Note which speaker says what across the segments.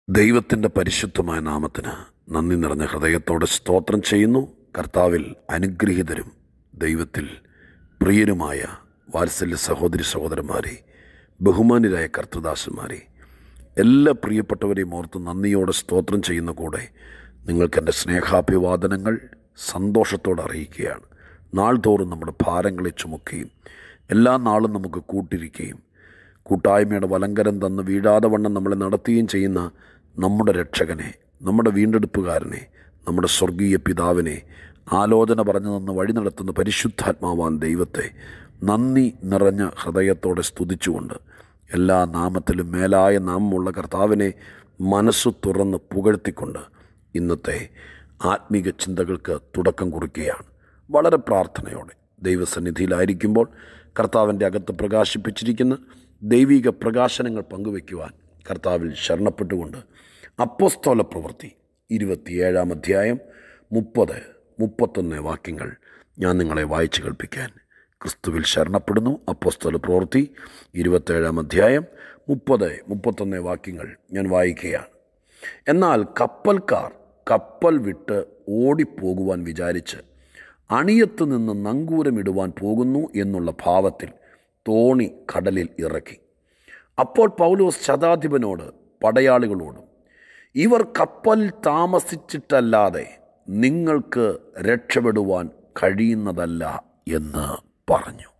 Speaker 1: ദൈവത്തിൻ്റെ പരിശുദ്ധമായ നാമത്തിന് നന്ദി നിറഞ്ഞ ഹൃദയത്തോടെ സ്തോത്രം ചെയ്യുന്നു കർത്താവിൽ അനുഗ്രഹീതരും ദൈവത്തിൽ പ്രിയരുമായ വാത്സല്യ സഹോദരി സഹോദരന്മാരെ ബഹുമാന്യരായ കർത്തദാസന്മാരെ എല്ലാ പ്രിയപ്പെട്ടവരെയും ഓർത്ത് നന്ദിയോടെ സ്തോത്രം ചെയ്യുന്ന കൂടെ നിങ്ങൾക്കെൻ്റെ സ്നേഹാഭിവാദനങ്ങൾ സന്തോഷത്തോടെ അറിയിക്കുകയാണ് നാൾ തോറും നമ്മുടെ ഭാരങ്ങളെ ചുമക്കുകയും എല്ലാ നാളും നമുക്ക് കൂട്ടിരിക്കുകയും കൂട്ടായ്മയുടെ വലങ്കരം തന്ന് വീഴാതെ വണ്ണം നമ്മളെ നടത്തുകയും ചെയ്യുന്ന നമ്മുടെ രക്ഷകനെ നമ്മുടെ വീണ്ടെടുപ്പുകാരനെ നമ്മുടെ സ്വർഗീയ പിതാവിനെ ആലോചന പറഞ്ഞു തന്ന് വഴി നടത്തുന്ന പരിശുദ്ധാത്മാവാൻ ദൈവത്തെ നന്ദി നിറഞ്ഞ ഹൃദയത്തോടെ സ്തുതിച്ചുകൊണ്ട് എല്ലാ നാമത്തിലും മേലായ നാമമുള്ള കർത്താവിനെ മനസ്സു തുറന്ന് പുകഴ്ത്തിക്കൊണ്ട് ഇന്നത്തെ ആത്മീക ചിന്തകൾക്ക് തുടക്കം കുറിക്കുകയാണ് വളരെ പ്രാർത്ഥനയോടെ ദൈവസന്നിധിയിലായിരിക്കുമ്പോൾ കർത്താവിൻ്റെ അകത്ത് പ്രകാശിപ്പിച്ചിരിക്കുന്ന ദൈവിക പ്രകാശനങ്ങൾ പങ്കുവയ്ക്കുവാൻ കർത്താവിൽ ശരണപ്പെട്ടുകൊണ്ട് അപ്പോസ്തോല പ്രവൃത്തി ഇരുപത്തിയേഴാം അധ്യായം മുപ്പത് മുപ്പത്തൊന്ന് വാക്യങ്ങൾ ഞാൻ നിങ്ങളെ വായിച്ചു കേൾപ്പിക്കാൻ ക്രിസ്തുവിൽ ശരണപ്പെടുന്നു അപ്പോസ്തോല പ്രവൃത്തി ഇരുപത്തേഴാം അധ്യായം മുപ്പത് മുപ്പത്തൊന്ന് വാക്യങ്ങൾ ഞാൻ വായിക്കുകയാണ് എന്നാൽ കപ്പൽക്കാർ കപ്പൽ വിട്ട് ഓടിപ്പോകുവാൻ വിചാരിച്ച് അണിയത്ത് നിന്ന് നങ്കൂരമിടുവാൻ പോകുന്നു എന്നുള്ള ഭാവത്തിൽ തോണി കടലിൽ ഇറക്കി അപ്പോൾ പൗലോസ് ശതാധിപനോട് പടയാളികളോടും ഇവർ കപ്പൽ താമസിച്ചിട്ടല്ലാതെ നിങ്ങൾക്ക് രക്ഷപ്പെടുവാൻ കഴിയുന്നതല്ല എന്ന് പറഞ്ഞു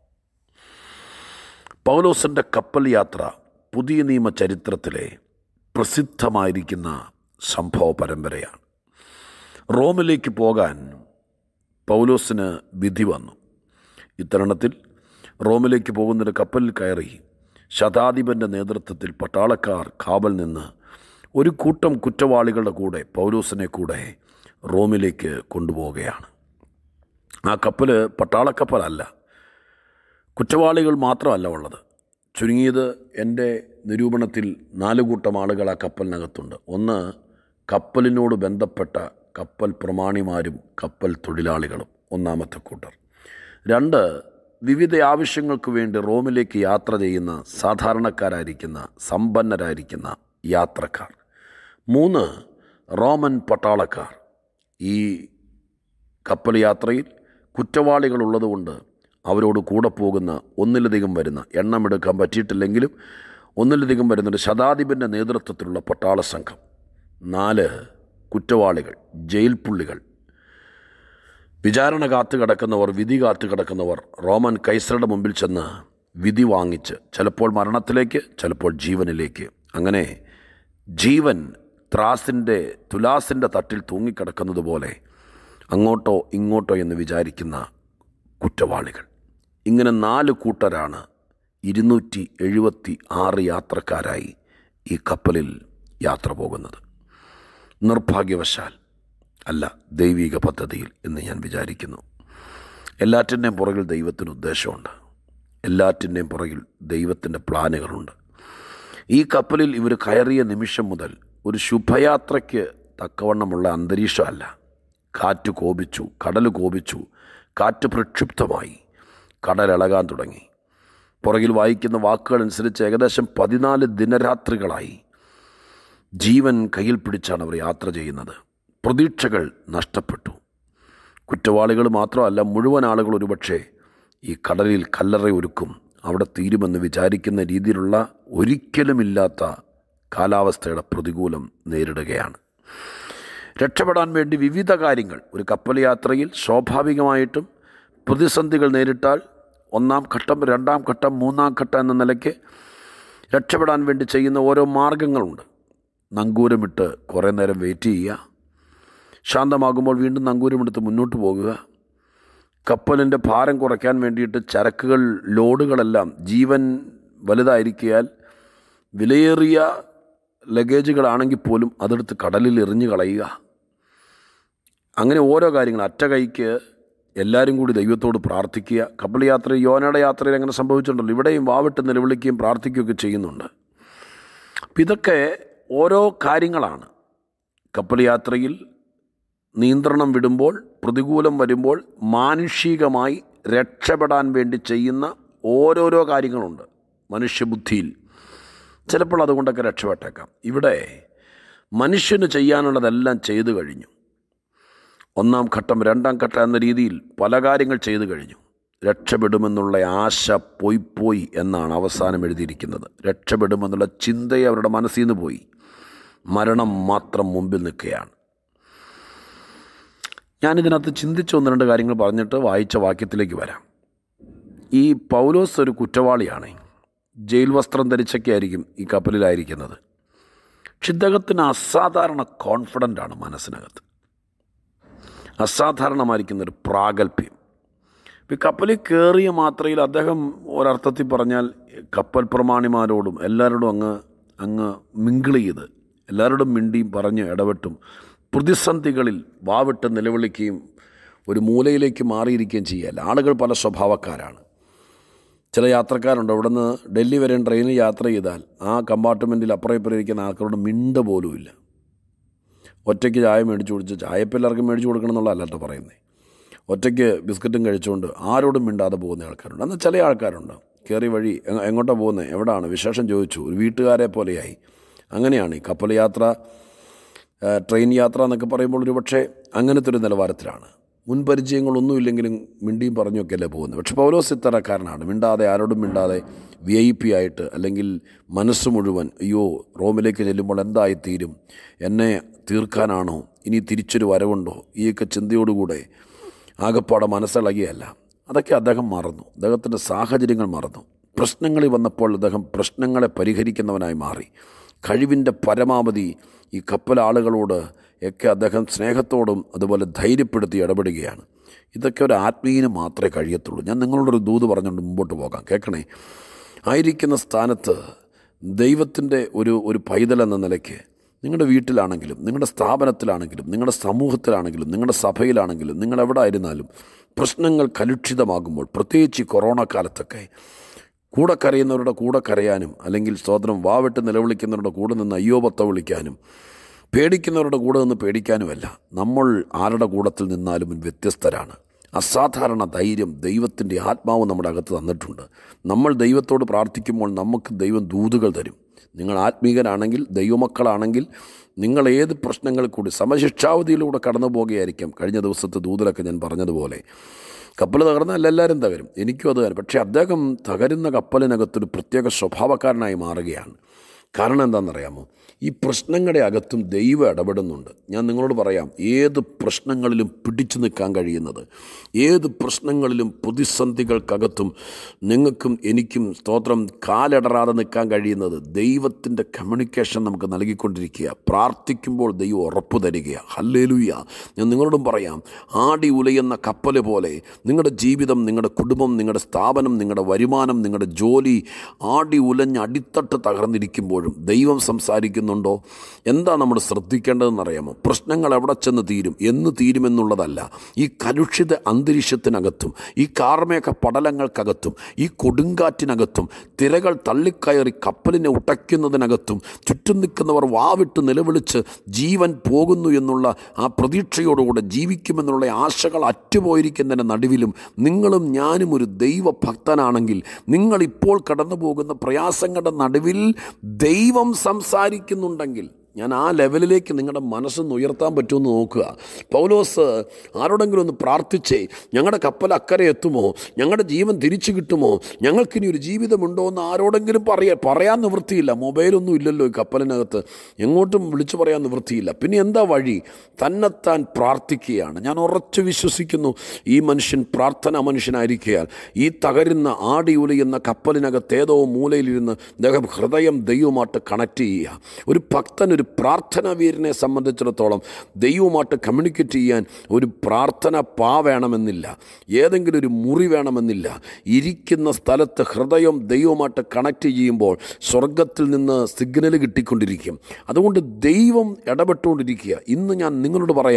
Speaker 1: പൗലോസിൻ്റെ കപ്പൽ യാത്ര പുതിയ നിയമ ചരിത്രത്തിലെ പ്രസിദ്ധമായിരിക്കുന്ന സംഭവ പരമ്പരയാണ് റോമിലേക്ക് പോകാൻ പൗലോസിന് വിധി വന്നു ഇത്തരുണത്തിൽ റോമിലേക്ക് പോകുന്നൊരു കപ്പലിൽ കയറി ശതാധിപൻ്റെ നേതൃത്വത്തിൽ പട്ടാളക്കാർ കാവൽ നിന്ന് ഒരു കൂട്ടം കുറ്റവാളികളുടെ കൂടെ പൗലോസിനെ കൂടെ റോമിലേക്ക് കൊണ്ടുപോവുകയാണ് ആ കപ്പൽ പട്ടാളക്കപ്പലല്ല കുറ്റവാളികൾ മാത്രമല്ല ഉള്ളത് ചുരുങ്ങിയത് എൻ്റെ നിരൂപണത്തിൽ നാല് കൂട്ടം ആളുകൾ ആ കപ്പലിനകത്തുണ്ട് ഒന്ന് കപ്പലിനോട് ബന്ധപ്പെട്ട കപ്പൽ പ്രമാണിമാരും കപ്പൽ തൊഴിലാളികളും ഒന്നാമത്തെ കൂട്ടർ രണ്ട് വിവിധ ആവശ്യങ്ങൾക്ക് വേണ്ടി റോമിലേക്ക് യാത്ര ചെയ്യുന്ന സാധാരണക്കാരായിരിക്കുന്ന സമ്പന്നരായിരിക്കുന്ന യാത്രക്കാർ മൂന്ന് റോമൻ പട്ടാളക്കാർ ഈ കപ്പൽ യാത്രയിൽ കുറ്റവാളികളുള്ളതുകൊണ്ട് അവരോട് കൂടെ പോകുന്ന ഒന്നിലധികം വരുന്ന എണ്ണമെടുക്കാൻ പറ്റിയിട്ടില്ലെങ്കിലും ഒന്നിലധികം വരുന്നൊരു ശതാധിപൻ്റെ നേതൃത്വത്തിലുള്ള പട്ടാള സംഘം നാല് കുറ്റവാളികൾ ജയിൽ പുള്ളികൾ വിചാരണ കാത്തു കിടക്കുന്നവർ വിധി കാത്തു കിടക്കുന്നവർ റോമൻ കൈസറുടെ മുമ്പിൽ ചെന്ന് വിധി വാങ്ങിച്ച് ചിലപ്പോൾ മരണത്തിലേക്ക് ചിലപ്പോൾ ജീവനിലേക്ക് അങ്ങനെ ജീവൻ ത്രാസിൻ്റെ തുലാസിൻ്റെ തട്ടിൽ തൂങ്ങിക്കിടക്കുന്നത് പോലെ അങ്ങോട്ടോ ഇങ്ങോട്ടോ എന്ന് വിചാരിക്കുന്ന കുറ്റവാളികൾ ഇങ്ങനെ നാല് കൂട്ടരാണ് ഇരുന്നൂറ്റി എഴുപത്തി ആറ് യാത്രക്കാരായി ഈ കപ്പലിൽ യാത്ര പോകുന്നത് നിർഭാഗ്യവശാൽ അല്ല ദൈവിക പദ്ധതിയിൽ എന്ന് ഞാൻ വിചാരിക്കുന്നു എല്ലാറ്റിൻ്റെയും പുറകിൽ ദൈവത്തിന് ഉദ്ദേശമുണ്ട് എല്ലാറ്റിൻ്റെയും പുറകിൽ ദൈവത്തിൻ്റെ പ്ലാനുകളുണ്ട് ഈ കപ്പലിൽ ഇവർ കയറിയ നിമിഷം മുതൽ ഒരു ശുഭയാത്രയ്ക്ക് തക്കവണ്ണമുള്ള അന്തരീക്ഷമല്ല കാറ്റ് കോപിച്ചു കടൽ കോപിച്ചു കാറ്റ് പ്രക്ഷുബ്ധമായി കടലിളകാൻ തുടങ്ങി പുറകിൽ വായിക്കുന്ന വാക്കുകൾ അനുസരിച്ച് ഏകദേശം പതിനാല് ദിനരാത്രികളായി ജീവൻ കയ്യിൽ പിടിച്ചാണ് അവർ യാത്ര ചെയ്യുന്നത് പ്രതീക്ഷകൾ നഷ്ടപ്പെട്ടു കുറ്റവാളികൾ മാത്രമല്ല മുഴുവൻ ആളുകൾ ഒരുപക്ഷെ ഈ കടലിൽ കല്ലറ ഒരുക്കും അവിടെ തീരുമെന്ന് വിചാരിക്കുന്ന രീതിയിലുള്ള ഒരിക്കലുമില്ലാത്ത കാലാവസ്ഥയുടെ പ്രതികൂലം നേരിടുകയാണ് രക്ഷപ്പെടാൻ വേണ്ടി വിവിധ കാര്യങ്ങൾ ഒരു കപ്പൽ യാത്രയിൽ സ്വാഭാവികമായിട്ടും പ്രതിസന്ധികൾ നേരിട്ടാൽ ഒന്നാം ഘട്ടം രണ്ടാം ഘട്ടം മൂന്നാം ഘട്ടം എന്ന നിലയ്ക്ക് രക്ഷപ്പെടാൻ വേണ്ടി ചെയ്യുന്ന ഓരോ മാർഗങ്ങളുണ്ട് നങ്കൂരമിട്ട് കുറേ നേരം വെയിറ്റ് ചെയ്യുക ശാന്തമാകുമ്പോൾ വീണ്ടും നങ്കൂരമെടുത്ത് മുന്നോട്ട് പോകുക കപ്പലിൻ്റെ ഭാരം കുറയ്ക്കാൻ വേണ്ടിയിട്ട് ചരക്കുകൾ ലോഡുകളെല്ലാം ജീവൻ വലുതായിരിക്കിയാൽ വിലയേറിയ ലഗേജുകളാണെങ്കിൽ പോലും അതെടുത്ത് കടലിൽ എറിഞ്ഞു കളയുക അങ്ങനെ ഓരോ കാര്യങ്ങൾ അറ്റ കൈക്ക് എല്ലാവരും കൂടി ദൈവത്തോട് പ്രാർത്ഥിക്കുക കപ്പൽ യാത്ര യോനയുടെ യാത്രയിൽ അങ്ങനെ സംഭവിച്ചിട്ടുണ്ടല്ലോ ഇവിടെയും വാവിട്ട് നിലവിളിക്കുകയും പ്രാർത്ഥിക്കുകയൊക്കെ ചെയ്യുന്നുണ്ട് അപ്പം ഇതൊക്കെ ഓരോ കാര്യങ്ങളാണ് കപ്പൽ യാത്രയിൽ നിയന്ത്രണം വിടുമ്പോൾ പ്രതികൂലം വരുമ്പോൾ മാനുഷികമായി രക്ഷപ്പെടാൻ വേണ്ടി ചെയ്യുന്ന ഓരോരോ കാര്യങ്ങളുണ്ട് മനുഷ്യബുദ്ധിയിൽ ചിലപ്പോൾ അതുകൊണ്ടൊക്കെ രക്ഷപ്പെട്ടേക്കാം ഇവിടെ മനുഷ്യന് ചെയ്യാനുള്ളതെല്ലാം ചെയ്തു കഴിഞ്ഞു ഒന്നാം ഘട്ടം രണ്ടാം ഘട്ടം എന്ന രീതിയിൽ പല കാര്യങ്ങൾ ചെയ്തു കഴിഞ്ഞു രക്ഷപ്പെടുമെന്നുള്ള ആശ പോയി പോയി എന്നാണ് അവസാനം എഴുതിയിരിക്കുന്നത് രക്ഷപ്പെടുമെന്നുള്ള ചിന്തയെ അവരുടെ മനസ്സിൽ നിന്ന് പോയി മരണം മാത്രം മുമ്പിൽ നിൽക്കുകയാണ് ഞാനിതിനകത്ത് ചിന്തിച്ച ഒന്ന് രണ്ട് കാര്യങ്ങൾ പറഞ്ഞിട്ട് വായിച്ച വാക്യത്തിലേക്ക് വരാം ഈ പൗലോസ് ഒരു കുറ്റവാളിയാണ് ജയിൽ വസ്ത്രം ധരിച്ചൊക്കെ ആയിരിക്കും ഈ കപ്പലിലായിരിക്കുന്നത് പക്ഷെ ഇദ്ദേഹത്തിന് അസാധാരണ കോൺഫിഡൻ്റ് ആണ് മനസ്സിനകത്ത് അസാധാരണമായിരിക്കുന്ന ഒരു പ്രാഗൽഭ്യം ഈ കപ്പലിൽ കയറിയ മാത്രയിൽ അദ്ദേഹം ഒരർത്ഥത്തിൽ പറഞ്ഞാൽ കപ്പൽ പ്രമാണിമാരോടും എല്ലാവരോടും അങ്ങ് അങ്ങ് മിങ്കിൾ ചെയ്ത് എല്ലാവരോടും മിണ്ടിയും പറഞ്ഞ് ഇടപെട്ടും പ്രതിസന്ധികളിൽ വാവിട്ട് നിലവിളിക്കുകയും ഒരു മൂലയിലേക്ക് മാറിയിരിക്കുകയും ചെയ്യല്ല ആളുകൾ പല സ്വഭാവക്കാരാണ് ചില യാത്രക്കാരുണ്ട് അവിടെ നിന്ന് ഡൽഹി വരെ ട്രെയിനിൽ യാത്ര ചെയ്താൽ ആ കമ്പാർട്ട്മെൻറ്റിൽ അപ്പുറം ഇപ്പുറം ഇരിക്കുന്ന ആൾക്കാരോട് മിണ്ട പോലുമില്ല ഒറ്റയ്ക്ക് ചായ മേടിച്ചു കുടിച്ച് ചായ ഇപ്പം എല്ലാവർക്കും മേടിച്ചു കൊടുക്കണം എന്നുള്ളതല്ല കേട്ടോ പറയുന്നത് ഒറ്റയ്ക്ക് ബിസ്ക്കറ്റും കഴിച്ചുകൊണ്ട് ആരോടും മിണ്ടാതെ പോകുന്ന ആൾക്കാരുണ്ട് എന്നാൽ ചില ആൾക്കാരുണ്ട് കയറി വഴി എങ്ങ- എങ്ങോട്ടാണ് പോകുന്നത് എവിടാണ് വിശേഷം ചോദിച്ചു ഒരു വീട്ടുകാരെ പോലെയായി അങ്ങനെയാണ് ഈ കപ്പൽ യാത്ര ആ, ട്രെയിൻ യാത്ര എന്നൊക്കെ പറയുമ്പോൾ ഒരു പക്ഷേ അങ്ങനത്തെ ഒരു നിലവാരത്തിലാണ് മുൻപരിചയങ്ങളൊന്നുമില്ലെങ്കിലും മിണ്ടിയും പറഞ്ഞൊക്കെയല്ലേ പോകുന്നത് പക്ഷെ പൗലോസ് ഇത്തരക്കാരനാണ് മിണ്ടാതെ ആരോടും മിണ്ടാതെ വി ഐ പി ആയിട്ട് അല്ലെങ്കിൽ മനസ്സ് മുഴുവൻ അയ്യോ റോമിലേക്ക് ചെല്ലുമ്പോൾ എന്തായിത്തീരും എന്നെ തീർക്കാനാണോ ഇനി തിരിച്ചൊരു വരവുണ്ടോ ഈയൊക്കെ ചിന്തയോടുകൂടെ ആകപ്പാടെ മനസ്സിളകിയല്ല അതൊക്കെ അദ്ദേഹം മറന്നു അദ്ദേഹത്തിൻ്റെ സാഹചര്യങ്ങൾ മറന്നു പ്രശ്നങ്ങളിൽ വന്നപ്പോൾ അദ്ദേഹം പ്രശ്നങ്ങളെ പരിഹരിക്കുന്നവനായി മാറി കഴിവിൻ്റെ പരമാവധി ഈ കപ്പൽ ആളുകളോട് ഒക്കെ അദ്ദേഹം സ്നേഹത്തോടും അതുപോലെ ധൈര്യപ്പെടുത്തി ഇടപെടുകയാണ് ഇതൊക്കെ ഒരു ആത്മീയന് മാത്രമേ കഴിയത്തുള്ളൂ ഞാൻ നിങ്ങളോടൊരു ദൂത് പറഞ്ഞുകൊണ്ട് മുമ്പോട്ട് പോകാം കേൾക്കണേ ആയിരിക്കുന്ന സ്ഥാനത്ത് ദൈവത്തിൻ്റെ ഒരു ഒരു പൈതൽ എന്ന നിലയ്ക്ക് നിങ്ങളുടെ വീട്ടിലാണെങ്കിലും നിങ്ങളുടെ സ്ഥാപനത്തിലാണെങ്കിലും നിങ്ങളുടെ സമൂഹത്തിലാണെങ്കിലും നിങ്ങളുടെ സഭയിലാണെങ്കിലും നിങ്ങൾ എവിടെ ആയിരുന്നാലും പ്രശ്നങ്ങൾ കലുഷിതമാകുമ്പോൾ പ്രത്യേകിച്ച് ഈ കൊറോണ കാലത്തൊക്കെ കൂടെ കരയുന്നവരുടെ കൂടെ കരയാനും അല്ലെങ്കിൽ സ്തോത്രം വാവിട്ട് നിലവിളിക്കുന്നവരുടെ കൂടെ നിന്ന് അയ്യോപത്ത വിളിക്കാനും പേടിക്കുന്നവരുടെ കൂടെ നിന്ന് പേടിക്കാനുമല്ല നമ്മൾ ആരുടെ കൂടത്തിൽ നിന്നാലും വ്യത്യസ്തരാണ് അസാധാരണ ധൈര്യം ദൈവത്തിൻ്റെ ആത്മാവ് നമ്മുടെ അകത്ത് തന്നിട്ടുണ്ട് നമ്മൾ ദൈവത്തോട് പ്രാർത്ഥിക്കുമ്പോൾ നമുക്ക് ദൈവം ദൂതുകൾ തരും നിങ്ങൾ ആത്മീകനാണെങ്കിൽ ദൈവമക്കളാണെങ്കിൽ നിങ്ങൾ ഏത് പ്രശ്നങ്ങളിൽ കൂടി സമശിക്ഷാവധിയിലൂടെ കടന്നു പോകുകയായിരിക്കും കഴിഞ്ഞ ദിവസത്തെ ദൂതിലൊക്കെ ഞാൻ പറഞ്ഞതുപോലെ കപ്പൽ തകർന്നാൽ എല്ലാവരും തകരും എനിക്കും അത് തരും പക്ഷേ അദ്ദേഹം തകരുന്ന കപ്പലിനകത്തൊരു പ്രത്യേക സ്വഭാവക്കാരനായി മാറുകയാണ് കാരണം എന്താണെന്നറിയാമോ ഈ പ്രശ്നങ്ങളുടെ അകത്തും ദൈവം ഇടപെടുന്നുണ്ട് ഞാൻ നിങ്ങളോട് പറയാം ഏത് പ്രശ്നങ്ങളിലും പിടിച്ചു നിൽക്കാൻ കഴിയുന്നത് ഏത് പ്രശ്നങ്ങളിലും പ്രതിസന്ധികൾക്കകത്തും നിങ്ങൾക്കും എനിക്കും സ്തോത്രം കാലിടറാതെ നിൽക്കാൻ കഴിയുന്നത് ദൈവത്തിൻ്റെ കമ്മ്യൂണിക്കേഷൻ നമുക്ക് നൽകിക്കൊണ്ടിരിക്കുക പ്രാർത്ഥിക്കുമ്പോൾ ദൈവം ഉറപ്പ് തരിക ഹല്ലേലൂയ ഞാൻ നിങ്ങളോടും പറയാം ആടി ഉലയുന്ന കപ്പൽ പോലെ നിങ്ങളുടെ ജീവിതം നിങ്ങളുടെ കുടുംബം നിങ്ങളുടെ സ്ഥാപനം നിങ്ങളുടെ വരുമാനം നിങ്ങളുടെ ജോലി ആടി ഉലഞ്ഞ് അടിത്തട്ട് തകർന്നിരിക്കുമ്പോഴും ദൈവം സംസാരിക്കുന്നുണ്ടോ എന്താ നമ്മൾ ശ്രദ്ധിക്കേണ്ടതെന്നറിയാമോ പ്രശ്നങ്ങൾ എവിടെ ചെന്ന് തീരും എന്ന് തീരുമെന്നുള്ളതല്ല ഈ കലുഷിത അന്തരീക്ഷത്തിനകത്തും ഈ കാർമേഘ പടലങ്ങൾക്കകത്തും ഈ കൊടുങ്കാറ്റിനകത്തും തിരകൾ തള്ളിക്കയറി കപ്പലിനെ ഉടയ്ക്കുന്നതിനകത്തും ചുറ്റും നിൽക്കുന്നവർ വാവിട്ട് നിലവിളിച്ച് ജീവൻ പോകുന്നു എന്നുള്ള ആ പ്രതീക്ഷയോടുകൂടെ ജീവിക്കുമെന്നുള്ള ആശകൾ അറ്റുപോയിരിക്കുന്നതിൻ്റെ നടുവിലും നിങ്ങളും ഞാനും ഒരു ദൈവഭക്തനാണെങ്കിൽ നിങ്ങൾ ഇപ്പോൾ കടന്നു പോകുന്ന പ്രയാസങ്ങളുടെ നടുവിൽ ദൈവം സംസാരിക്കുന്നുണ്ടെങ്കിൽ ഞാൻ ആ ലെവലിലേക്ക് നിങ്ങളുടെ മനസ്സൊന്ന് ഉയർത്താൻ പറ്റുമെന്ന് നോക്കുക പൗലോസ് ആരോടെങ്കിലും ഒന്ന് പ്രാർത്ഥിച്ചേ ഞങ്ങളുടെ കപ്പൽ അക്കരെ എത്തുമോ ഞങ്ങളുടെ ജീവൻ തിരിച്ചു കിട്ടുമോ ഞങ്ങൾക്കിനി ഒരു ജീവിതമുണ്ടോ എന്ന് ആരോടെങ്കിലും പറയാ പറയാൻ നിവൃത്തിയില്ല മൊബൈലൊന്നും ഇല്ലല്ലോ ഈ കപ്പലിനകത്ത് എങ്ങോട്ടും വിളിച്ചു പറയാൻ നിവൃത്തിയില്ല പിന്നെ എന്താ വഴി തന്നെത്താൻ പ്രാർത്ഥിക്കുകയാണ് ഞാൻ ഉറച്ചു വിശ്വസിക്കുന്നു ഈ മനുഷ്യൻ പ്രാർത്ഥന മനുഷ്യനായിരിക്കയാൽ ഈ തകരുന്ന ആടി ഉലയുന്ന കപ്പലിനകത്ത് ഏതോ മൂലയിലിരുന്ന് അദ്ദേഹം ഹൃദയം ദൈവമായിട്ട് കണക്ട് ചെയ്യുക ഒരു ഭക്തൻ ഒരു പ്രാർത്ഥന വീരനെ സംബന്ധിച്ചിടത്തോളം ദൈവമായിട്ട് കമ്മ്യൂണിക്കേറ്റ് ചെയ്യാൻ ഒരു പ്രാർത്ഥന പാ വേണമെന്നില്ല ഏതെങ്കിലും ഒരു മുറി വേണമെന്നില്ല ഇരിക്കുന്ന സ്ഥലത്ത് ഹൃദയം ദൈവമായിട്ട് കണക്ട് ചെയ്യുമ്പോൾ സ്വർഗത്തിൽ നിന്ന് സിഗ്നൽ കിട്ടിക്കൊണ്ടിരിക്കും അതുകൊണ്ട് ദൈവം ഇടപെട്ടുകൊണ്ടിരിക്കുക ഇന്ന് ഞാൻ നിങ്ങളോട് പറയാം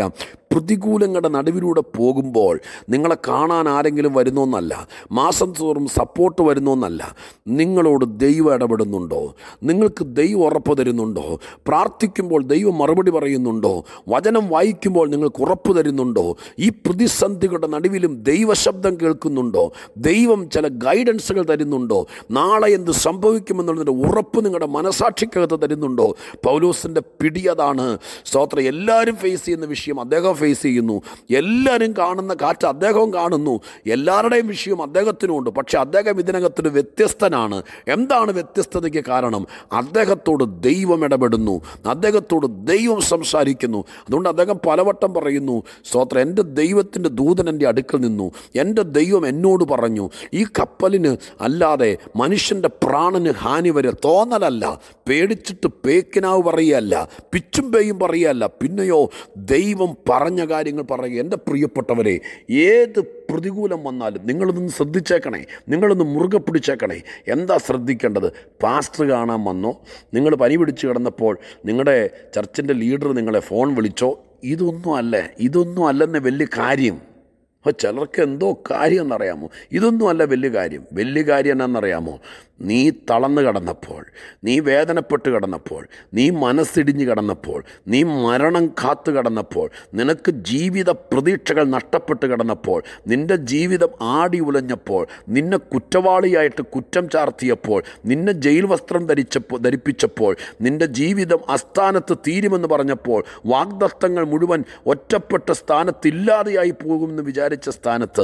Speaker 1: പ്രതികൂലങ്ങളുടെ നടുവിലൂടെ പോകുമ്പോൾ നിങ്ങളെ കാണാൻ ആരെങ്കിലും വരുന്നോന്നല്ല മാസം തോറും സപ്പോർട്ട് വരുന്നോന്നല്ല നിങ്ങളോട് ദൈവം ഇടപെടുന്നുണ്ടോ നിങ്ങൾക്ക് ദൈവം ഉറപ്പ് തരുന്നുണ്ടോ പ്രാർത്ഥിക്കുമ്പോൾ ദൈവം മറുപടി പറയുന്നുണ്ടോ വചനം വായിക്കുമ്പോൾ നിങ്ങൾക്ക് ഉറപ്പ് തരുന്നുണ്ടോ ഈ പ്രതിസന്ധികളുടെ നടുവിലും ദൈവശബ്ദം കേൾക്കുന്നുണ്ടോ ദൈവം ചില ഗൈഡൻസുകൾ തരുന്നുണ്ടോ നാളെ എന്ത് സംഭവിക്കുമെന്നുള്ളതിൻ്റെ ഉറപ്പ് നിങ്ങളുടെ മനസാക്ഷിക്കകത്ത് തരുന്നുണ്ടോ പൗലോസിൻ്റെ പിടി അതാണ് സ്തോത്രം എല്ലാവരും ഫേസ് ചെയ്യുന്ന വിഷയം അദ്ദേഹം ഫേസ് ചെയ്യുന്നു എല്ലാവരും കാണുന്ന കാറ്റ് അദ്ദേഹവും കാണുന്നു എല്ലാവരുടെയും വിഷയം അദ്ദേഹത്തിനുമുണ്ട് പക്ഷെ അദ്ദേഹം ഇതിനകത്തൊരു വ്യത്യസ്തനാണ് എന്താണ് വ്യത്യസ്തതയ്ക്ക് കാരണം അദ്ദേഹത്തോട് ദൈവം ഇടപെടുന്നു അദ്ദേഹത്തോട് ദൈവം സംസാരിക്കുന്നു അതുകൊണ്ട് അദ്ദേഹം പലവട്ടം പറയുന്നു സ്തോത്രം എൻ്റെ ദൈവത്തിൻ്റെ ദൂതൻ എൻ്റെ അടുക്കൽ നിന്നു എൻ്റെ ദൈവം എന്നോട് പറഞ്ഞു ഈ കപ്പലിന് അല്ലാതെ മനുഷ്യൻ്റെ പ്രാണന് ഹാനി വരെ തോന്നലല്ല പേടിച്ചിട്ട് പേക്കിനാവ് പറയുകയല്ല പിച്ചും പേയും പറയുകയല്ല പിന്നെയോ ദൈവം പറഞ്ഞ കാര്യങ്ങൾ പറയുക എൻ്റെ പ്രിയപ്പെട്ടവരെ ഏത് പ്രതികൂലം വന്നാലും നിങ്ങളൊന്ന് ശ്രദ്ധിച്ചേക്കണേ നിങ്ങളൊന്ന് മുറുകെ പിടിച്ചേക്കണേ എന്താ ശ്രദ്ധിക്കേണ്ടത് പാസ്റ്റർ കാണാൻ വന്നോ നിങ്ങൾ പനി പിടിച്ച് കിടന്നപ്പോൾ നിങ്ങളുടെ ചർച്ചിൻ്റെ ലീഡർ നിങ്ങളെ ഫോൺ വിളിച്ചോ ഇതൊന്നും അല്ല ഇതൊന്നും അല്ലെന്ന് വലിയ കാര്യം അപ്പോൾ ചിലർക്ക് എന്തോ കാര്യം എന്നറിയാമോ ഇതൊന്നും അല്ല വലിയ കാര്യം വലിയ കാര്യം എന്നാണെന്നറിയാമോ നീ തളർന്നു കിടന്നപ്പോൾ നീ വേദനപ്പെട്ട് കിടന്നപ്പോൾ നീ മനസ്സിടിഞ്ഞ് കിടന്നപ്പോൾ നീ മരണം കാത്തു കിടന്നപ്പോൾ നിനക്ക് ജീവിത പ്രതീക്ഷകൾ നഷ്ടപ്പെട്ട് കിടന്നപ്പോൾ നിൻ്റെ ജീവിതം ആടി ഉലഞ്ഞപ്പോൾ നിന്നെ കുറ്റവാളിയായിട്ട് കുറ്റം ചാർത്തിയപ്പോൾ നിന്നെ ജയിൽ വസ്ത്രം ധരിച്ചപ്പോൾ ധരിപ്പിച്ചപ്പോൾ നിൻ്റെ ജീവിതം അസ്ഥാനത്ത് തീരുമെന്ന് പറഞ്ഞപ്പോൾ വാഗ്ദത്തങ്ങൾ മുഴുവൻ ഒറ്റപ്പെട്ട സ്ഥാനത്തില്ലാതെയായി പോകുമെന്ന് വിചാരിച്ച സ്ഥാനത്ത്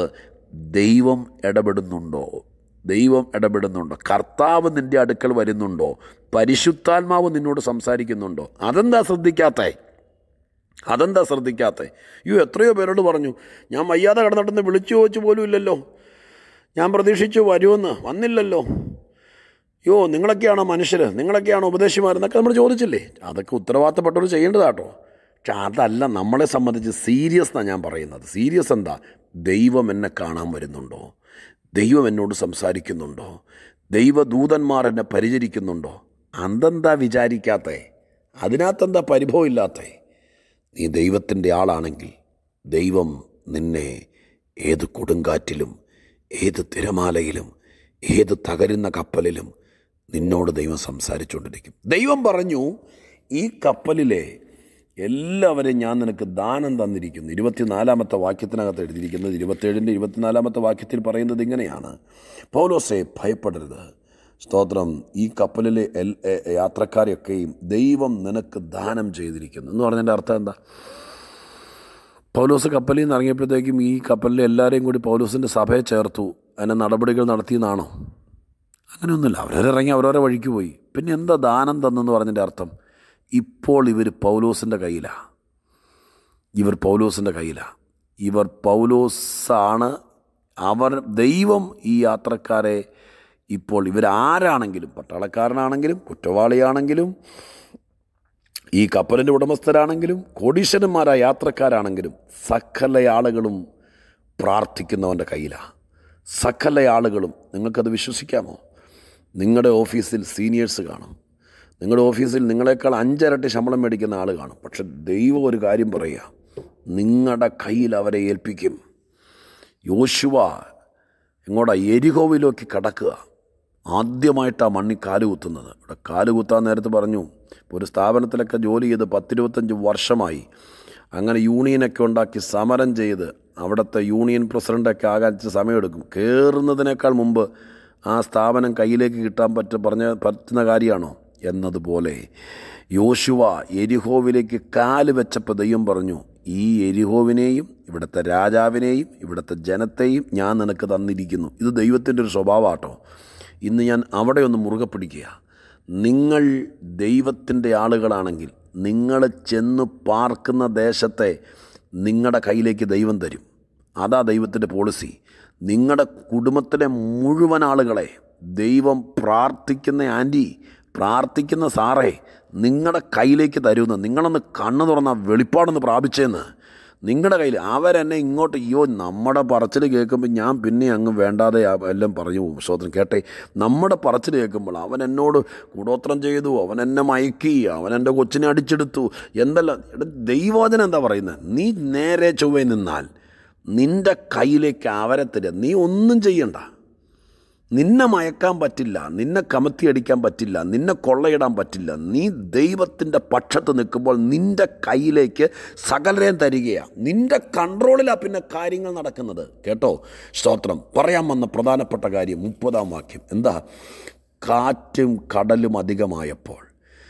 Speaker 1: ദൈവം ഇടപെടുന്നുണ്ടോ ദൈവം ഇടപെടുന്നുണ്ടോ കർത്താവ് നിൻ്റെ അടുക്കൽ വരുന്നുണ്ടോ പരിശുദ്ധാത്മാവ് നിന്നോട് സംസാരിക്കുന്നുണ്ടോ അതെന്താ ശ്രദ്ധിക്കാത്തേ അതെന്താ ശ്രദ്ധിക്കാത്തേ അയ്യോ എത്രയോ പേരോട് പറഞ്ഞു ഞാൻ വയ്യാതെ കിടന്നിട്ടെന്ന് വിളിച്ചു ചോദിച്ചു പോലും ഇല്ലല്ലോ ഞാൻ പ്രതീക്ഷിച്ചു വരുമെന്ന് വന്നില്ലല്ലോ യോ നിങ്ങളൊക്കെയാണോ മനുഷ്യർ നിങ്ങളൊക്കെയാണോ ഉപദേശിമാരെന്നൊക്കെ നമ്മൾ ചോദിച്ചില്ലേ അതൊക്കെ ഉത്തരവാദിത്തപ്പെട്ടവർ ചെയ്യേണ്ടതാട്ടോ പക്ഷെ അതല്ല നമ്മളെ സംബന്ധിച്ച് സീരിയസ് എന്നാണ് ഞാൻ പറയുന്നത് സീരിയസ് എന്താ ദൈവം എന്നെ കാണാൻ വരുന്നുണ്ടോ ദൈവം എന്നോട് സംസാരിക്കുന്നുണ്ടോ ദൈവദൂതന്മാർ എന്നെ പരിചരിക്കുന്നുണ്ടോ അതെന്താ വിചാരിക്കാത്തേ അതിനകത്തെന്താ പരിഭവം ഇല്ലാത്തേ നീ ദൈവത്തിൻ്റെ ആളാണെങ്കിൽ ദൈവം നിന്നെ ഏത് കൊടുങ്കാറ്റിലും ഏത് തിരമാലയിലും ഏത് തകരുന്ന കപ്പലിലും നിന്നോട് ദൈവം സംസാരിച്ചുകൊണ്ടിരിക്കും ദൈവം പറഞ്ഞു ഈ കപ്പലിലെ എല്ലാവരെയും ഞാൻ നിനക്ക് ദാനം തന്നിരിക്കുന്നു ഇരുപത്തിനാലാമത്തെ വാക്യത്തിനകത്ത് എഴുതിയിരിക്കുന്നത് ഇരുപത്തേഴിൻ്റെ ഇരുപത്തിനാലാമത്തെ വാക്യത്തിൽ പറയുന്നത് ഇങ്ങനെയാണ് പൗലോസെ ഭയപ്പെടരുത് സ്തോത്രം ഈ കപ്പലിലെ എൽ എ- യാത്രക്കാരെയൊക്കെയും ദൈവം നിനക്ക് ദാനം ചെയ്തിരിക്കുന്നു എന്ന് പറഞ്ഞതിൻ്റെ അർത്ഥം എന്താ പൗലോസ് കപ്പലിൽ നിന്ന് ഇറങ്ങിയപ്പോഴത്തേക്കും ഈ കപ്പലിലെ എല്ലാവരെയും കൂടി പൗലോസിൻ്റെ സഭയെ ചേർത്തു അതിനെ നടപടികൾ നടത്തിയെന്നാണോ അങ്ങനെയൊന്നുമില്ല അവരവരിറങ്ങി അവരവരെ വഴിക്ക് പോയി പിന്നെ എന്താ ദാനം തന്നെന്ന് പറഞ്ഞതിൻ്റെ അർത്ഥം ഇപ്പോൾ ഇവർ പൗലോസിൻ്റെ കയ്യിലാണ് ഇവർ പൗലോസിൻ്റെ കയ്യിലാണ് ഇവർ പൗലോസാണ് അവർ ദൈവം ഈ യാത്രക്കാരെ ഇപ്പോൾ ഇവരാരാണെങ്കിലും പട്ടാളക്കാരനാണെങ്കിലും കുറ്റവാളിയാണെങ്കിലും ഈ കപ്പലിൻ്റെ ഉടമസ്ഥരാണെങ്കിലും കോടീശ്വരന്മാരായ യാത്രക്കാരാണെങ്കിലും സകല ആളുകളും പ്രാർത്ഥിക്കുന്നവൻ്റെ കയ്യിലാണ് സകല ആളുകളും നിങ്ങൾക്കത് വിശ്വസിക്കാമോ നിങ്ങളുടെ ഓഫീസിൽ സീനിയേഴ്സ് കാണും നിങ്ങളുടെ ഓഫീസിൽ നിങ്ങളെക്കാൾ അഞ്ചരട്ടി ശമ്പളം മേടിക്കുന്ന ആൾ കാണും പക്ഷെ ദൈവം ഒരു കാര്യം പറയുക നിങ്ങളുടെ കയ്യിൽ അവരെ ഏൽപ്പിക്കും യോശുവ എങ്ങോട്ടാ എരിഹോവിലേക്ക് കടക്കുക ആദ്യമായിട്ടാണ് മണ്ണിൽ കാലുകുത്തുന്നത് ഇവിടെ കാലുകുത്താൻ നേരത്ത് പറഞ്ഞു ഇപ്പോൾ ഒരു സ്ഥാപനത്തിലൊക്കെ ജോലി ചെയ്ത് പത്തിരുപത്തഞ്ച് വർഷമായി അങ്ങനെ യൂണിയനൊക്കെ ഉണ്ടാക്കി സമരം ചെയ്ത് അവിടുത്തെ യൂണിയൻ പ്രസിഡൻ്റൊക്കെ ആകാൻ ഇച്ചിരി സമയമെടുക്കും കയറുന്നതിനേക്കാൾ മുമ്പ് ആ സ്ഥാപനം കയ്യിലേക്ക് കിട്ടാൻ പറ്റ പറഞ്ഞ പറ്റുന്ന കാര്യമാണോ എന്നതുപോലെ യോശുവ എരിഹോവിലേക്ക് കാല് വെച്ചപ്പോൾ ദൈവം പറഞ്ഞു ഈ എരിഹോവിനെയും ഇവിടുത്തെ രാജാവിനെയും ഇവിടുത്തെ ജനത്തെയും ഞാൻ നിനക്ക് തന്നിരിക്കുന്നു ഇത് ദൈവത്തിൻ്റെ ഒരു സ്വഭാവമാട്ടോ ഇന്ന് ഞാൻ അവിടെ ഒന്ന് മുറുകെ പിടിക്കുക നിങ്ങൾ ദൈവത്തിൻ്റെ ആളുകളാണെങ്കിൽ നിങ്ങൾ ചെന്ന് പാർക്കുന്ന ദേശത്തെ നിങ്ങളുടെ കയ്യിലേക്ക് ദൈവം തരും അതാ ദൈവത്തിൻ്റെ പോളിസി നിങ്ങളുടെ കുടുംബത്തിലെ മുഴുവൻ ആളുകളെ ദൈവം പ്രാർത്ഥിക്കുന്ന ആൻറ്റി പ്രാർത്ഥിക്കുന്ന സാറേ നിങ്ങളുടെ കയ്യിലേക്ക് തരുമെന്ന് നിങ്ങളൊന്ന് കണ്ണു തുറന്ന വെളിപ്പാടൊന്ന് പ്രാപിച്ചേന്ന് നിങ്ങളുടെ കയ്യിൽ അവരെന്നെ ഇങ്ങോട്ട് അയ്യോ നമ്മുടെ പറച്ചിൽ കേൾക്കുമ്പോൾ ഞാൻ പിന്നെ അങ്ങ് വേണ്ടാതെ ആ എല്ലാം പറഞ്ഞു പോകും സ്തോത്രം കേട്ടെ നമ്മുടെ പറച്ചിൽ കേൾക്കുമ്പോൾ അവൻ എന്നോട് കൂടോത്രം ചെയ്തു അവൻ എന്നെ മയക്കി അവൻ എൻ്റെ കൊച്ചിനെ അടിച്ചെടുത്തു എന്തെല്ലാം എടാ, ദൈവവചനം എന്താ പറയുന്നത് നീ നേരെ ചൊവ്വേ നിന്നാൽ നിൻ്റെ കയ്യിലേക്ക് അവരെ തരിക നീ ഒന്നും ചെയ്യണ്ട നിന്നെ മയക്കാൻ പറ്റില്ല നിന്നെ കമത്തി അടിക്കാൻ പറ്റില്ല നിന്നെ കൊള്ളയിടാൻ പറ്റില്ല നീ ദൈവത്തിൻ്റെ പക്ഷത്ത് നിൽക്കുമ്പോൾ നിൻ്റെ കയ്യിലേക്ക് സകലരെയും തരികയാണ് നിൻ്റെ കൺട്രോളിലാണ് പിന്നെ കാര്യങ്ങൾ നടക്കുന്നത് കേട്ടോ സ്തോത്രം പറയാൻ വന്ന പ്രധാനപ്പെട്ട കാര്യം മുപ്പതാം വാക്യം എന്താ കാറ്റും കടലും അധികമായപ്പോൾ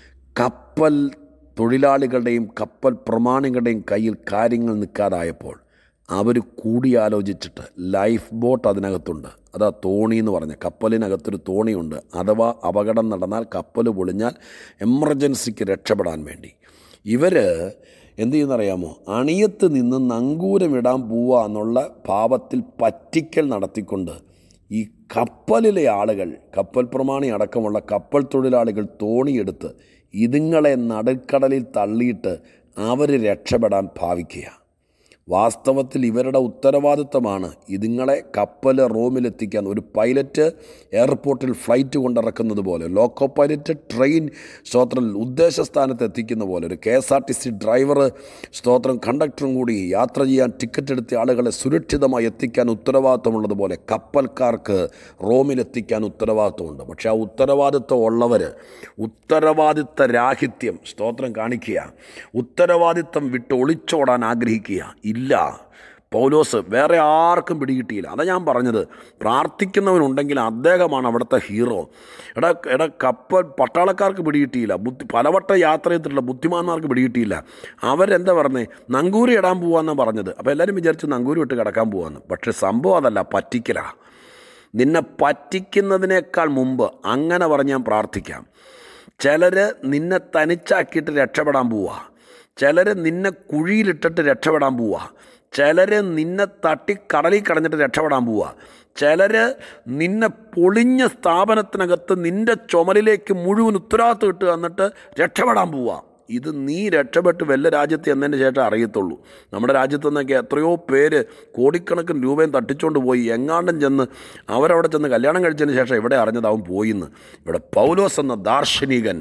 Speaker 1: കപ്പൽ തൊഴിലാളികളുടെയും കപ്പൽ പ്രമാണികളുടെയും കയ്യിൽ കാര്യങ്ങൾ നിൽക്കാതായപ്പോൾ അവർ കൂടിയാലോചിച്ചിട്ട് ലൈഫ് ബോട്ട് അതിനകത്തുണ്ട് അതാ തോണി എന്ന് പറഞ്ഞ കപ്പലിനകത്തൊരു തോണിയുണ്ട് അഥവാ അപകടം നടന്നാൽ കപ്പൽ പൊളിഞ്ഞാൽ എമർജൻസിക്ക് രക്ഷപ്പെടാൻ വേണ്ടി ഇവർ എന്ത് ചെയ്യുന്നറിയാമോ അണിയത്ത് നിന്ന് നങ്കൂരമിടാൻ പോവുക എന്നുള്ള പാപത്തിൽ പറ്റിക്കൽ നടത്തിക്കൊണ്ട് ഈ കപ്പലിലെ ആളുകൾ കപ്പൽ പ്രമാണി അടക്കമുള്ള കപ്പൽ തൊഴിലാളികൾ തോണിയെടുത്ത് ഇതുങ്ങളെ നടുക്കടലിൽ തള്ളിയിട്ട് അവർ രക്ഷപ്പെടാൻ ഭാവിക്കുക വാസ്തവത്തിൽ ഇവരുടെ ഉത്തരവാദിത്തമാണ് ഇതുങ്ങളെ കപ്പൽ റോമിലെത്തിക്കാൻ ഒരു പൈലറ്റ് എയർപോർട്ടിൽ ഫ്ലൈറ്റ് കൊണ്ടിറക്കുന്നത് പോലെ ലോക്കോ പൈലറ്റ് ട്രെയിൻ സ്തോത്രം ഉദ്ദേശസ്ഥാനത്ത് എത്തിക്കുന്ന പോലെ ഒരു K S R T C driver സ്തോത്രം കണ്ടക്ടറും കൂടി യാത്ര ചെയ്യാൻ ടിക്കറ്റ് എടുത്ത ആളുകളെ സുരക്ഷിതമായി എത്തിക്കാൻ ഉത്തരവാദിത്തമുള്ളതുപോലെ കപ്പൽക്കാർക്ക് റോമിലെത്തിക്കാൻ ഉത്തരവാദിത്തമുണ്ട് പക്ഷേ ആ ഉത്തരവാദിത്തം ഉള്ളവർ ഉത്തരവാദിത്ത രാഹിത്യം സ്തോത്രം കാണിക്കുക ഉത്തരവാദിത്തം വിട്ട് ഒളിച്ചോടാൻ ആഗ്രഹിക്കുക ഇല്ല പൗലോസ് വേറെ ആർക്കും പിടികിട്ടിയില്ല അതാ ഞാൻ പറഞ്ഞത് പ്രാർത്ഥിക്കുന്നവനുണ്ടെങ്കിൽ അദ്ദേഹമാണ് അവിടുത്തെ ഹീറോ എടാ എടാ കപ്പൽ പട്ടാളക്കാർക്ക് പിടികിട്ടിയില്ല ബുദ്ധി പലവട്ടം യാത്ര ചെയ്തിട്ടുള്ള ബുദ്ധിമാന്മാർക്ക് പിടികിട്ടിയില്ല അവരെന്താ പറഞ്ഞേ നങ്കൂരി ഇടാൻ പോവാന്നാണ് പറഞ്ഞത് അപ്പോൾ എല്ലാവരും വിചാരിച്ചു നങ്കൂരി ഇട്ട് കിടക്കാൻ പോവാന്ന് പക്ഷേ സംഭവം അതല്ല പറ്റിക്കലാ നിന്നെ പറ്റിക്കുന്നതിനേക്കാൾ മുമ്പ് അങ്ങനെ പറഞ്ഞ് ഞാൻ പ്രാർത്ഥിക്കാം ചിലർ നിന്നെ തനിച്ചാക്കിയിട്ട് രക്ഷപ്പെടാൻ പോവുക ചിലർ നിന്നെ കുഴിയിലിട്ടിട്ട് രക്ഷപ്പെടാൻ പോവുക ചിലർ നിന്നെ തട്ടി കടലിൽ കടഞ്ഞിട്ട് രക്ഷപ്പെടാൻ പോവുക ചിലർ നിന്നെ പൊളിഞ്ഞ സ്ഥാപനത്തിനകത്ത് നിൻ്റെ ചുമലിലേക്ക് മുഴുവൻ ഉത്തരവാദിത്വം ഇട്ട് തന്നിട്ട് രക്ഷപ്പെടാൻ പോവുക ഇത് നീ രക്ഷപ്പെട്ട് വല്ല രാജ്യത്ത് എന്നതിന് ശേഷം അറിയത്തുള്ളൂ നമ്മുടെ രാജ്യത്തു നിന്നൊക്കെ എത്രയോ പേര് കോടിക്കണക്കിന് രൂപയും തട്ടിച്ചുകൊണ്ട് പോയി എങ്ങാണ്ടും ചെന്ന് അവരവിടെ ചെന്ന് കല്യാണം കഴിച്ചതിന് ശേഷം ഇവിടെ അറിഞ്ഞതാവും പോയിന്ന് ഇവിടെ പൗലോസ് എന്ന ദാർശനികൻ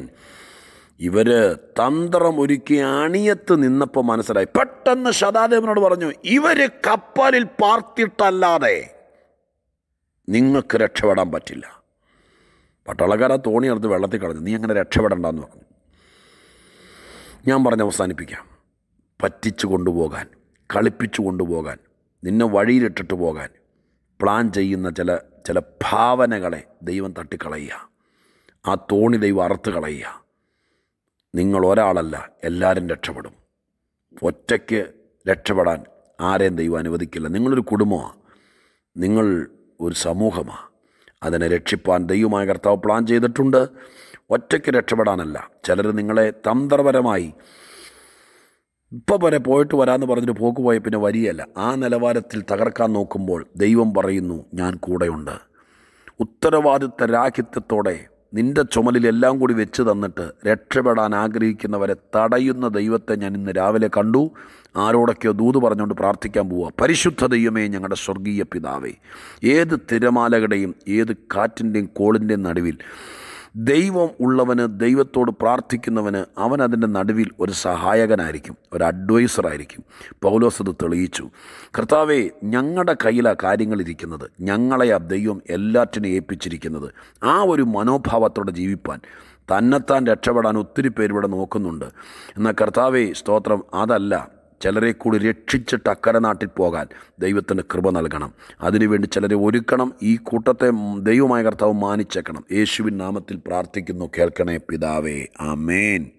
Speaker 1: ഇവർ തന്ത്രം ഒരുക്കി അണിയത്ത് നിന്നപ്പോൾ മനസ്സിലായി പെട്ടെന്ന് ശതാദേവനോട് പറഞ്ഞു ഇവർ കപ്പലിൽ പാർത്തിട്ടല്ലാതെ നിങ്ങൾക്ക് രക്ഷപ്പെടാൻ പറ്റില്ല പട്ടാളക്കാരാ തോണി എടുത്ത് വെള്ളത്തിൽ കളഞ്ഞു നീ അങ്ങനെ രക്ഷപ്പെടണ്ടെന്ന് പറഞ്ഞു ഞാൻ പറഞ്ഞ് അവസാനിപ്പിക്കാം പറ്റിച്ചു കൊണ്ടുപോകാൻ കളിപ്പിച്ചു കൊണ്ടുപോകാൻ നിന്നെ വഴിയിലിട്ടിട്ട് പോകാൻ പ്ലാൻ ചെയ്യുന്ന ചില ചില ഭാവനകളെ ദൈവം തട്ടിക്കളയുക ആ തോണി ദൈവം അറുത്ത് കളയുക നിങ്ങൾ ഒരാളല്ല എല്ലാവരും രക്ഷപ്പെടും ഒറ്റയ്ക്ക് രക്ഷപ്പെടാൻ ആരെയും ദൈവം അനുവദിക്കില്ല നിങ്ങളൊരു കുടുംബമാണ് നിങ്ങൾ ഒരു സമൂഹമാണ് അതിനെ രക്ഷിപ്പാൻ ദൈവമായ കർത്താവ് പ്ലാൻ ചെയ്തിട്ടുണ്ട് ഒറ്റയ്ക്ക് രക്ഷപ്പെടാനല്ല ചിലർ നിങ്ങളെ തന്ത്രപരമായി ഇപ്പോൾ വരെ പോയിട്ട് വരാമെന്ന് പറഞ്ഞിട്ട് പോക്ക് പോയ പിന്നെ വരികയല്ല ആ നിലവാരത്തിൽ തകർക്കാൻ നോക്കുമ്പോൾ ദൈവം പറയുന്നു ഞാൻ കൂടെയുണ്ട് ഉത്തരവാദിത്ത രാഹിത്യത്തോടെ നിന്റെ ചുമലിൽ എല്ലാം കൂടി വെച്ച് തന്നിട്ട് രക്ഷപ്പെടാൻ ആഗ്രഹിക്കുന്നവരെ തടയുന്ന ദൈവത്തെ ഞാൻ ഇന്ന് രാവിലെ കണ്ടു ആരോടൊക്കെയോ ദൂത് പറഞ്ഞുകൊണ്ട് പ്രാർത്ഥിക്കാൻ പോവുക പരിശുദ്ധ ദൈവമേ ഞങ്ങളുടെ സ്വർഗീയ പിതാവേ ഏത് തിരമാലകളുടെയും ഏത് കാറ്റിൻ്റെയും കോളിൻ്റെയും നടുവിൽ ദൈവം ഉള്ളവന് ദൈവത്തോട് പ്രാർത്ഥിക്കുന്നവന് അവൻ അതിൻ്റെ നടുവിൽ ഒരു സഹായകനായിരിക്കും ഒരു അഡ്വൈസറായിരിക്കും പൗലോസ് അത് തെളിയിച്ചു കർത്താവേ ഞങ്ങളുടെ കയ്യിലാണ് കാര്യങ്ങൾ ഇരിക്കുന്നത് ഞങ്ങളെ ആ ദൈവം എല്ലാറ്റിനും ഏൽപ്പിച്ചിരിക്കുന്നത് ആ ഒരു മനോഭാവത്തോടെ ജീവിപ്പാൻ തന്നെത്താൻ രക്ഷപ്പെടാൻ ഒത്തിരി പേര് ഇവിടെ നോക്കുന്നുണ്ട് എന്നാൽ കർത്താവേ സ്തോത്രം അതല്ല ചിലരെ കൂടി രക്ഷിച്ചിട്ട് അക്കരെ നാട്ടിൽ പോകാൻ ദൈവത്തിന് കൃപ നൽകണം അതിനുവേണ്ടി ചിലരെ ഒരുക്കണം ഈ കൂട്ടത്തെ ദൈവമായ കർത്താവ് മാനിച്ചേക്കണം യേശുവിൻ നാമത്തിൽ പ്രാർത്ഥിക്കുന്നു കേൾക്കണേ പിതാവേ ആമേൻ